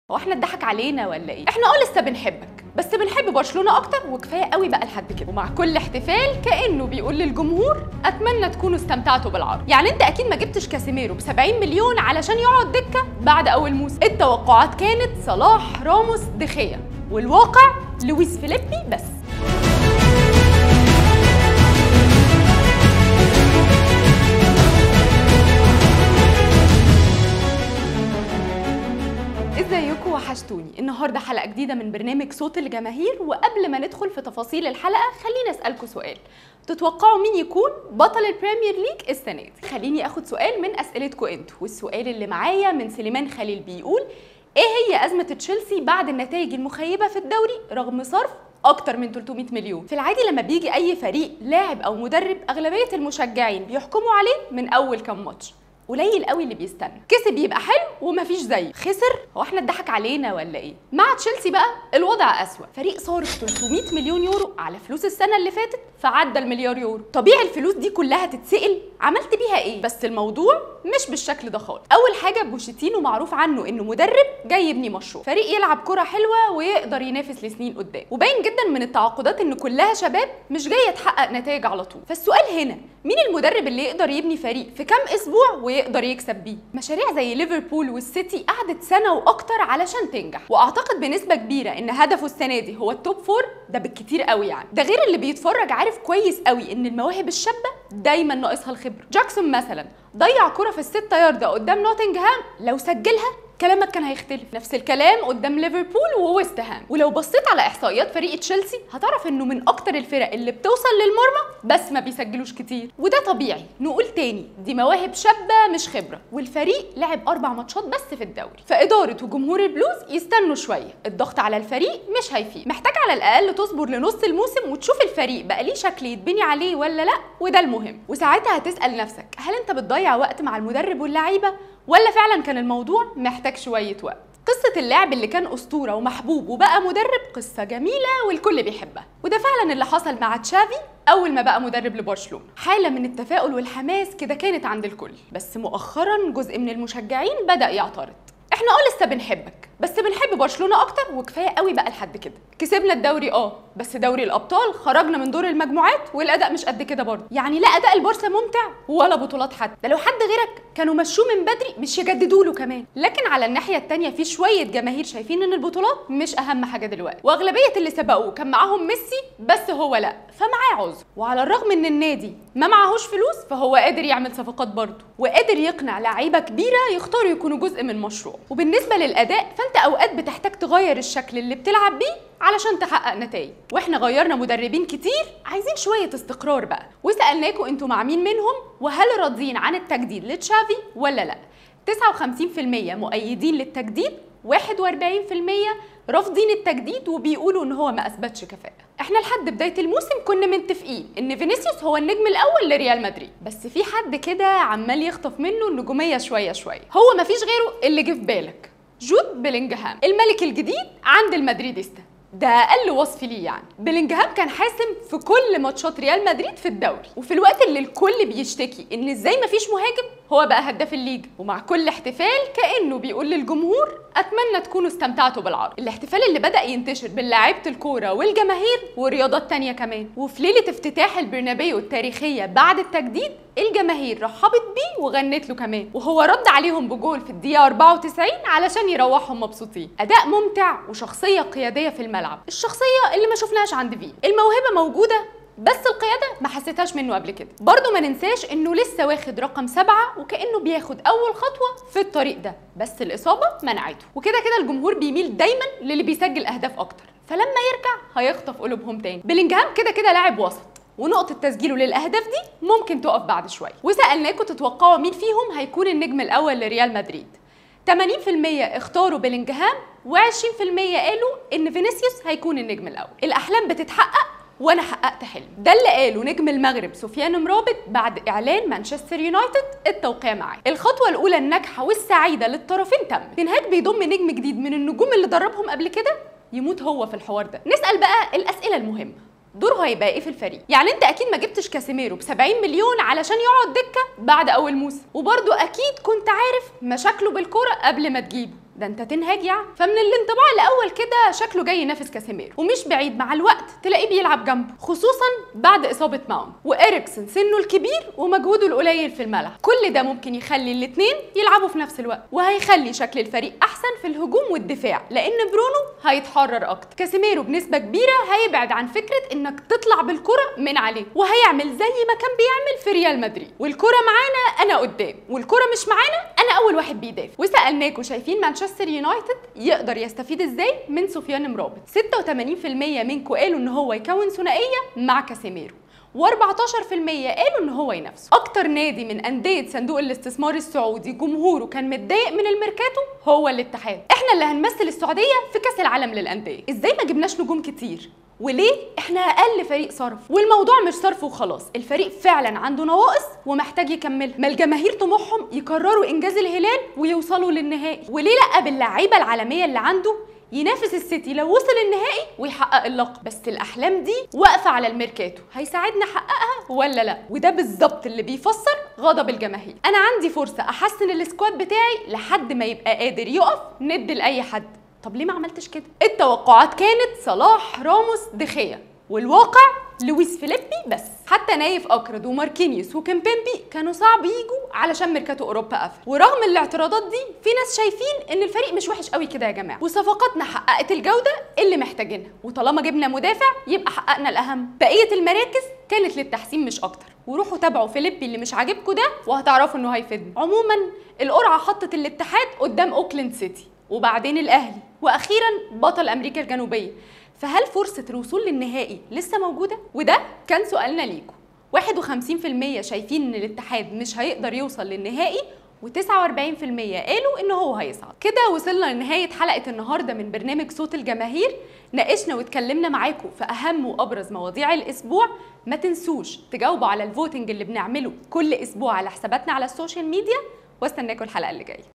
هو احنا اتضحك علينا ولا ايه؟ احنا اه لسه بنحبك بس بنحب برشلونه اكتر وكفايه قوي بقى لحد كده ومع كل احتفال كانه بيقول للجمهور اتمنى تكونوا استمتعتوا بالعرض يعني انت اكيد ما جبتش كاسيميرو ب 70 مليون علشان يقعد دكه بعد اول موسم التوقعات كانت صلاح راموس دخيا والواقع لويس فيليبي بس ازيكم وحشتوني النهارده حلقه جديده من برنامج صوت الجماهير وقبل ما ندخل في تفاصيل الحلقه خليني اسالكم سؤال تتوقعوا مين يكون بطل البريمير ليج السنه دي خليني اخد سؤال من اسئلتكم انتوا والسؤال اللي معايا من سليمان خليل بيقول ايه هي ازمه تشيلسي بعد النتائج المخيبه في الدوري رغم صرف اكتر من 300 مليون في العادي لما بيجي اي فريق لاعب او مدرب اغلبيه المشجعين بيحكموا عليه من اول كام ماتش قليل قوي اللي بيستنى كسب يبقى حلو ومفيش زيه خسر هو احنا اتضحك علينا ولا ايه مع تشيلسي بقى الوضع اسوا فريق صارف 300 مليون يورو على فلوس السنه اللي فاتت فعدى المليار يورو طبيعي الفلوس دي كلها تتسال عملت بيها ايه بس الموضوع مش بالشكل ده خالص اول حاجه بوشيتينو معروف عنه انه مدرب جاي يبني مشروع فريق يلعب كره حلوه ويقدر ينافس لسنين قدام وباين جدا من التعاقدات ان كلها شباب مش جايه تحقق نتائج على طول فالسؤال هنا مين المدرب اللي يقدر يبني فريق في كام اسبوع ويقدر يكسب بيه مشاريع زي ليفربول والسيتي قعدت سنه واكتر علشان تنجح واعتقد بنسبه كبيره ان هدفه السنه دي هو التوب فور ده بالكتير قوي يعني ده غير اللي بيتفرج عارف كويس قوي ان المواهب الشابه دايما ناقصها الخبره جاكسون مثلا ضيع كرة في الستة ياردة قدام نوتنجهام لو سجلها كلامك كان هيختلف نفس الكلام قدام ليفربول وويست هام ولو بصيت على احصائيات فريق تشيلسي هتعرف انه من اكتر الفرق اللي بتوصل للمرمى بس ما بيسجلوش كتير وده طبيعي نقول تاني دي مواهب شابه مش خبره والفريق لعب اربع ماتشات بس في الدوري فاداره وجمهور البلوز يستنوا شويه الضغط على الفريق مش هيفيد محتاج على الاقل تصبر لنص الموسم وتشوف الفريق بقى ليه شكل يتبني عليه ولا لا وده المهم وساعتها هتسال نفسك هل انت بتضيع وقت مع المدرب واللعيبه ولا فعلا كان الموضوع محتاج شويه وقت قصة اللاعب اللي كان أسطورة ومحبوب وبقى مدرب قصة جميلة والكل بيحبها وده فعلا اللي حصل مع تشافي أول ما بقى مدرب لبرشلونة حالة من التفاؤل والحماس كده كانت عند الكل بس مؤخرا جزء من المشجعين بدأ يعترض احنا اه لسه بنحبك بس بنحب برشلونه اكتر وكفايه قوي بقى لحد كده كسبنا الدوري اه بس دوري الابطال خرجنا من دور المجموعات والاداء مش قد كده برضه يعني لا اداء البارسا ممتع ولا بطولات حتى ده لو حد غيرك كانوا مشوه من بدري مش يجددوا له كمان لكن على الناحيه الثانيه في شويه جماهير شايفين ان البطولات مش اهم حاجه دلوقتي واغلبيه اللي سبقوه كان معاهم ميسي بس هو لا فمعاه عذر وعلى الرغم ان النادي ما معهوش فلوس فهو قادر يعمل صفقات برضه وقادر يقنع لعيبه كبيره يختاروا يكونوا جزء من مشروع وبالنسبه للاداء فانت اوقات بتحتاج تغير الشكل اللي بتلعب بيه علشان تحقق نتائج واحنا غيرنا مدربين كتير عايزين شويه استقرار بقى وسالناكم انتوا مع مين منهم وهل راضيين عن التجديد لتشافي ولا لا 59% مؤيدين للتجديد 41% رافضين التجديد وبيقولوا ان هو ما اثبتش كفاءه احنا لحد بدايه الموسم كنا متفقين ان فينيسيوس هو النجم الاول لريال مدريد بس في حد كده عمال يخطف منه النجوميه شويه شويه هو مفيش غيره اللي جه في بالك جود بيلينجهام الملك الجديد عند المدريديستا ده اقل وصف ليه يعني بيلينجهام كان حاسم في كل ماتشات ريال مدريد في الدوري وفي الوقت اللي الكل بيشتكي ان ازاي مفيش مهاجم هو بقى هداف الليج ومع كل احتفال كانه بيقول للجمهور اتمنى تكونوا استمتعتوا بالعرض الاحتفال اللي بدا ينتشر بين لعيبه الكوره والجماهير ورياضات تانية كمان وفي ليله افتتاح البرنابيو التاريخيه بعد التجديد الجماهير رحبت بيه وغنت له كمان وهو رد عليهم بجول في الدقيقه 94 علشان يروحهم مبسوطين اداء ممتع وشخصيه قياديه في الملعب الشخصيه اللي ما شفناهاش عند في الموهبه موجوده بس القياده ما حسيتهاش منه قبل كده برضه ما ننساش انه لسه واخد رقم سبعة وكانه بياخد اول خطوه في الطريق ده بس الاصابه منعته وكده كده الجمهور بيميل دايما للي بيسجل اهداف اكتر فلما يرجع هيخطف قلوبهم تاني بلينجهام كده كده لاعب وسط ونقطة تسجيله للأهداف دي ممكن تقف بعد شوية وسألناكم تتوقعوا مين فيهم هيكون النجم الأول لريال مدريد 80% اختاروا بلينجهام و20% قالوا إن فينيسيوس هيكون النجم الأول الأحلام بتتحقق وانا حققت حلم ده اللي قاله نجم المغرب سفيان مرابط بعد اعلان مانشستر يونايتد التوقيع معاه الخطوه الاولى الناجحه والسعيده للطرفين تمت تنهاج بيضم نجم جديد من النجوم اللي دربهم قبل كده يموت هو في الحوار ده نسال بقى الاسئله المهمه دوره هيبقى ايه في الفريق يعني انت اكيد ما جبتش كاسيميرو ب 70 مليون علشان يقعد دكه بعد اول موسم وبرده اكيد كنت عارف مشاكله بالكوره قبل ما تجيبه ده انت تنهاج يعني فمن الانطباع الاول كده شكله جاي ينافس كاسيميرو ومش بعيد مع الوقت تلاقيه بيلعب جنبه خصوصا بعد اصابه ماونت واريكسن سنه الكبير ومجهوده القليل في الملعب كل ده ممكن يخلي الاثنين يلعبوا في نفس الوقت وهيخلي شكل الفريق احسن في الهجوم والدفاع لان برونو هيتحرر اكتر كاسيميرو بنسبه كبيره هيبعد عن فكره انك تطلع بالكره من عليه وهيعمل زي ما كان بيعمل في ريال مدريد والكره معانا انا قدام والكره مش معانا انا اول واحد بيدافع وسالناكم شايفين مانشستر يونايتد يقدر يستفيد ازاي من سفيان مرابط 86% منكم قالوا ان هو يكون ثنائيه مع كاسيميرو و14% قالوا ان هو ينافسه اكتر نادي من انديه صندوق الاستثمار السعودي جمهوره كان متضايق من الميركاتو هو الاتحاد احنا اللي هنمثل السعوديه في كاس العالم للانديه ازاي ما جبناش نجوم كتير وليه احنا اقل فريق صرف والموضوع مش صرف وخلاص الفريق فعلا عنده نواقص ومحتاج يكملها ما الجماهير طموحهم يكرروا انجاز الهلال ويوصلوا للنهائي وليه لا باللعيبه العالميه اللي عنده ينافس السيتي لو وصل النهائي ويحقق اللقب بس الاحلام دي واقفه على الميركاتو هيساعدنا نحققها ولا لا وده بالظبط اللي بيفسر غضب الجماهير انا عندي فرصه احسن السكواد بتاعي لحد ما يبقى قادر يقف ند لاي حد طب ليه ما عملتش كده التوقعات كانت صلاح راموس دخيا والواقع لويس فيليبي بس حتى نايف اكرد وماركينيوس وكيمبيمبي كانوا صعب يجوا علشان ميركاتو اوروبا قفل ورغم الاعتراضات دي في ناس شايفين ان الفريق مش وحش قوي كده يا جماعه وصفقاتنا حققت الجوده اللي محتاجينها وطالما جبنا مدافع يبقى حققنا الاهم بقيه المراكز كانت للتحسين مش اكتر وروحوا تابعوا فيليبي اللي مش عاجبكم ده وهتعرفوا انه هيفيدنا عموما القرعه حطت الاتحاد قدام اوكلاند سيتي وبعدين الاهلي واخيرا بطل امريكا الجنوبيه فهل فرصة الوصول للنهائي لسه موجودة؟ وده كان سؤالنا ليكم 51% شايفين ان الاتحاد مش هيقدر يوصل للنهائي و49% قالوا ان هو هيصعد كده وصلنا لنهايه حلقه النهارده من برنامج صوت الجماهير ناقشنا واتكلمنا معاكم في اهم وابرز مواضيع الاسبوع ما تنسوش تجاوبوا على الفوتنج اللي بنعمله كل اسبوع على حساباتنا على السوشيال ميديا واستناكم الحلقه اللي جايه